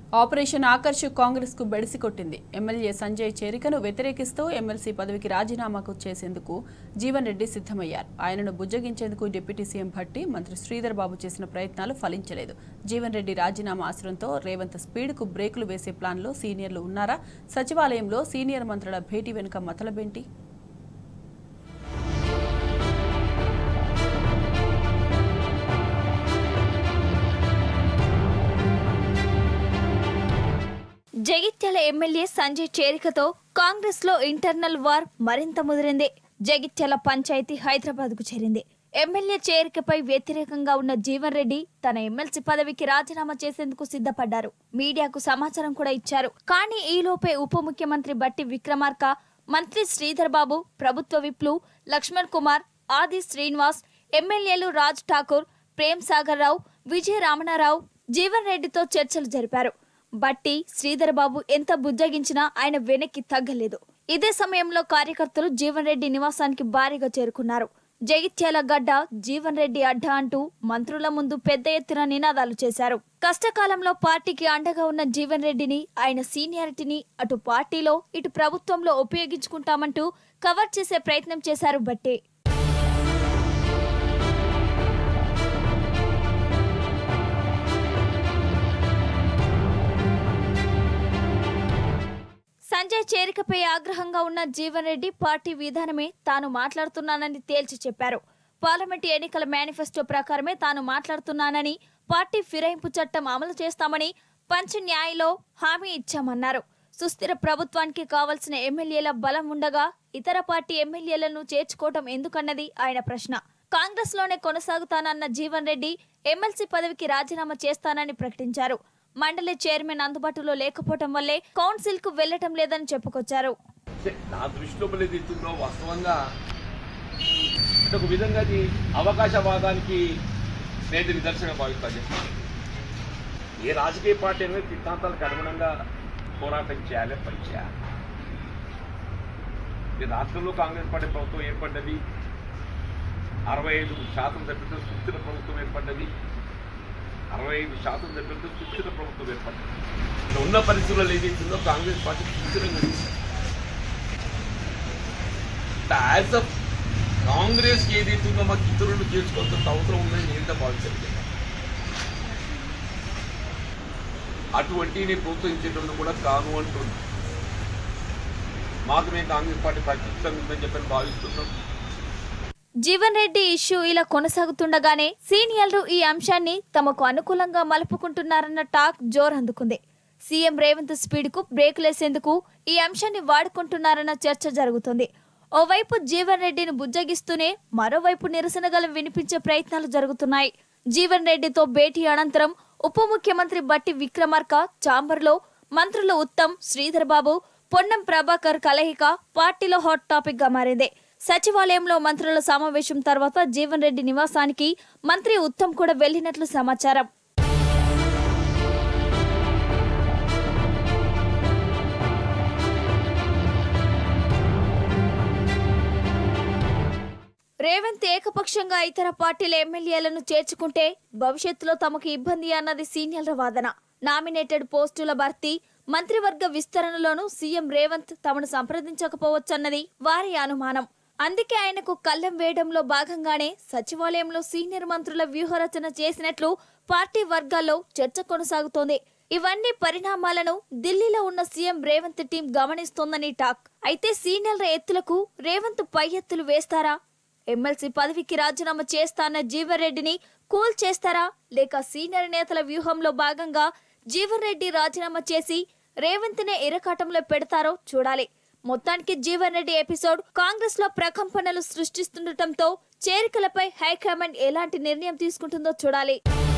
Operation Akarsh Congress కు బెడిసి కొట్టింది ఎమ్మెల్యే సంజయ్ చేరికను వ్యతిరేకిస్తూ ఎమ్మెల్సీ పదవికి రాజీనామాకు చేసేందుకు జీవన్ రెడ్డి సిద్ధమయ్యారు ఆయనను బుజ్జగించేందుకు డిప్యూటీ సీఎం భట్టి మంత్రి శ్రీధర్ బాబు చేసిన ప్రయత్నాలు ఫలించలేదు జీవన్ రెడ్డి రాజీనామా అవసరంతో రేవంత్ స్పీడ్కు బ్రేకులు వేసే ప్లాన్లో సీనియర్లు ఉన్నారా సచివాలయంలో సీనియర్ మంత్రుల భేటీ వెనుక మతలబేంటి జగిత్యాల ఎమ్మెల్యే సంజయ్ చేరికతో కాంగ్రెస్ లో ఇంటర్నల్ వార్ మరింత ముదిరింది జగిత్యాల పంచాయతీ హైదరాబాద్ కు చేరింది ఎమ్మెల్యే చేరికపై వ్యతిరేకంగా ఉన్న జీవన్ రెడ్డి తన ఎమ్మెల్సీ పదవికి రాజీనామా చేసేందుకు సిద్ధపడ్డారు మీడియాకు సమాచారం కూడా ఇచ్చారు కానీ ఈలోపే ఉప ముఖ్యమంత్రి బట్టి విక్రమార్క మంత్రి శ్రీధర్ బాబు ప్రభుత్వ విప్లు లక్ష్మణ్ కుమార్ ఆది శ్రీనివాస్ ఎమ్మెల్యేలు రాజ్ ఠాకూర్ ప్రేమ్ సాగర్ రావు విజయ రామణారావు జీవన్ రెడ్డితో చర్చలు జరిపారు బట్టి శ్రీధర్ బాబు ఎంత బుజ్జగించినా ఆయన వెనక్కి తగ్గలేదు ఇదే సమయంలో కార్యకర్తలు జీవన్ రెడ్డి నివాసానికి భారీగా చేరుకున్నారు జగిత్యాల గడ్డ జీవన్ రెడ్డి అడ్డా అంటూ మంత్రుల ముందు పెద్ద ఎత్తున నినాదాలు చేశారు కష్టకాలంలో పార్టీకి అండగా ఉన్న జీవన్ రెడ్డిని ఆయన సీనియారిటీని అటు పార్టీలో ఇటు ప్రభుత్వంలో ఉపయోగించుకుంటామంటూ కవర్ చేసే ప్రయత్నం చేశారు బట్టి సంజయ్ చేరికపై ఆగ్రహంగా ఉన్న జీవన్ రెడ్డి పార్టీ విధానమే తాను మాట్లాడుతున్నానని తేల్చి చెప్పారు పార్లమెంట్ ఎన్నికల మేనిఫెస్టో ప్రకారమే తాను మాట్లాడుతున్నానని పార్టీ ఫిరాయింపు చట్టం అమలు చేస్తామని పంచ న్యాయలో హామీ ఇచ్చామన్నారు సుస్థిర ప్రభుత్వానికి కావలసిన ఎమ్మెల్యేల బలం ఉండగా ఇతర పార్టీ ఎమ్మెల్యేలను చేర్చుకోవటం ఎందుకన్నది ఆయన ప్రశ్న కాంగ్రెస్ లోనే కొనసాగుతానన్న జీవన్ రెడ్డి ఎమ్మెల్సీ పదవికి రాజీనామా చేస్తానని ప్రకటించారు మండలి చైర్మన్ అందుబాటులో లేకపోవటం వల్లే కౌన్సిల్ కు వెళ్లటం లేదని చెప్పుకొచ్చారు అంటే నా దృష్టిలో ఏది ఇస్తుందో వాస్తవంగా అంటే ఒక విధంగా అది అవకాశవాదానికి నేను నిదర్శనంగా భావిస్తాను ఏ రాజకీయ పార్టీ అనేది సిద్ధాంతాలకు అనుగుణంగా పోరాటం చేయాలి పనిచేయాలి ఈ రాష్ట్రంలో కాంగ్రెస్ పార్టీ ప్రభుత్వం ఏర్పడ్డది అరవై ఐదు శాతం సభ్యులతో సుస్థిర ప్రభుత్వం ఏర్పడ్డది అరవై ఐదు శాతం సభ్యులతో సుస్థిర ప్రభుత్వం ఏర్పడ్డది ఇక్కడ ఉన్న పరిస్థితుల్లో ఏదైతుందో కాంగ్రెస్ పార్టీ సుస్థిరంగా ఉంది. యాజ్ అ కాంగ్రెస్ ఏదైతుందో మాకు ఇతరులు చేసుకోవాల్సిన అవసరం ఉందని నేను భావించలేదు అటువంటిని ప్రోత్సహించేటప్పుడు కూడా కాను అంటుంది మాకు మేము కాంగ్రెస్ పార్టీ ప్రత్యక్షంగా ఉందని చెప్పని భావిస్తున్నాం జీవన్ రెడ్డి ఇష్యూ ఇలా కొనసాగుతుండగానే సీనియర్లు ఈ అంశాన్ని తమకు అనుకూలంగా మలుపుకుంటున్నారన్న టాక్ జోరందుకుంది సీఎం రేవంత్ స్పీడ్ కు బ్రేకులేసేందుకు ఈ అంశాన్ని వాడుకుంటున్నారన్న చర్చ జరుగుతుంది ఓవైపు జీవన్ రెడ్డిని బుజ్జగిస్తూనే మరోవైపు నిరసన గలం వినిపించే ప్రయత్నాలు జరుగుతున్నాయి జీవన్ రెడ్డితో భేటీ అనంతరం ఉప ముఖ్యమంత్రి బట్టి విక్రమార్క చాంబర్లో మంత్రులు ఉత్తమ్ శ్రీధర్ బాబు పొన్నం ప్రభాకర్ కలయిక పార్టీలో హాట్ టాపిక్ గా మారింది సచివాలయంలో మంత్రుల సమావేశం తర్వాత జీవన్ రెడ్డి నివాసానికి మంత్రి ఉత్తమ్ కూడా వెళ్లినట్లు సమాచారం రేవంత్ ఏకపక్షంగా ఇతర పార్టీల ఎమ్మెల్యేలను చేర్చుకుంటే భవిష్యత్తులో తమకు ఇబ్బంది అన్నది సీనియర్ల వాదన నామినేటెడ్ పోస్టుల భర్తీ మంత్రివర్గ విస్తరణలోనూ సీఎం రేవంత్ తమను సంప్రదించకపోవచ్చన్నది వారి అనుమానం అందుకే ఆయనకు కళ్ళెం వేయడంలో భాగంగానే సచివాలయంలో సీనియర్ మంత్రుల వ్యూహరచన చేసినట్లు పార్టీ వర్గాల్లో చర్చ కొనసాగుతోంది ఇవన్నీ పరిణామాలను ఢిల్లీలో ఉన్న సీఎం రేవంత్ టీం గమనిస్తోందని టాక్ అయితే సీనియర్ల ఎత్తులకు రేవంత్ పై ఎత్తులు వేస్తారా ఎమ్మెల్సీ పదవికి రాజీనామా చేస్తాన్న జీవన్ రెడ్డిని కూల్ చేస్తారా లేక సీనియర్ నేతల వ్యూహంలో భాగంగా జీవన్ రెడ్డి రాజీనామా చేసి రేవంత్ నే ఇరకాటంలో పెడతారో చూడాలి మొత్తానికి జీవన్ రెడ్డి ఎపిసోడ్ కాంగ్రెస్ లో ప్రకంపనలు సృష్టిస్తుండటంతో చేరికలపై హైకమాండ్ ఎలాంటి నిర్ణయం తీసుకుంటుందో చూడాలి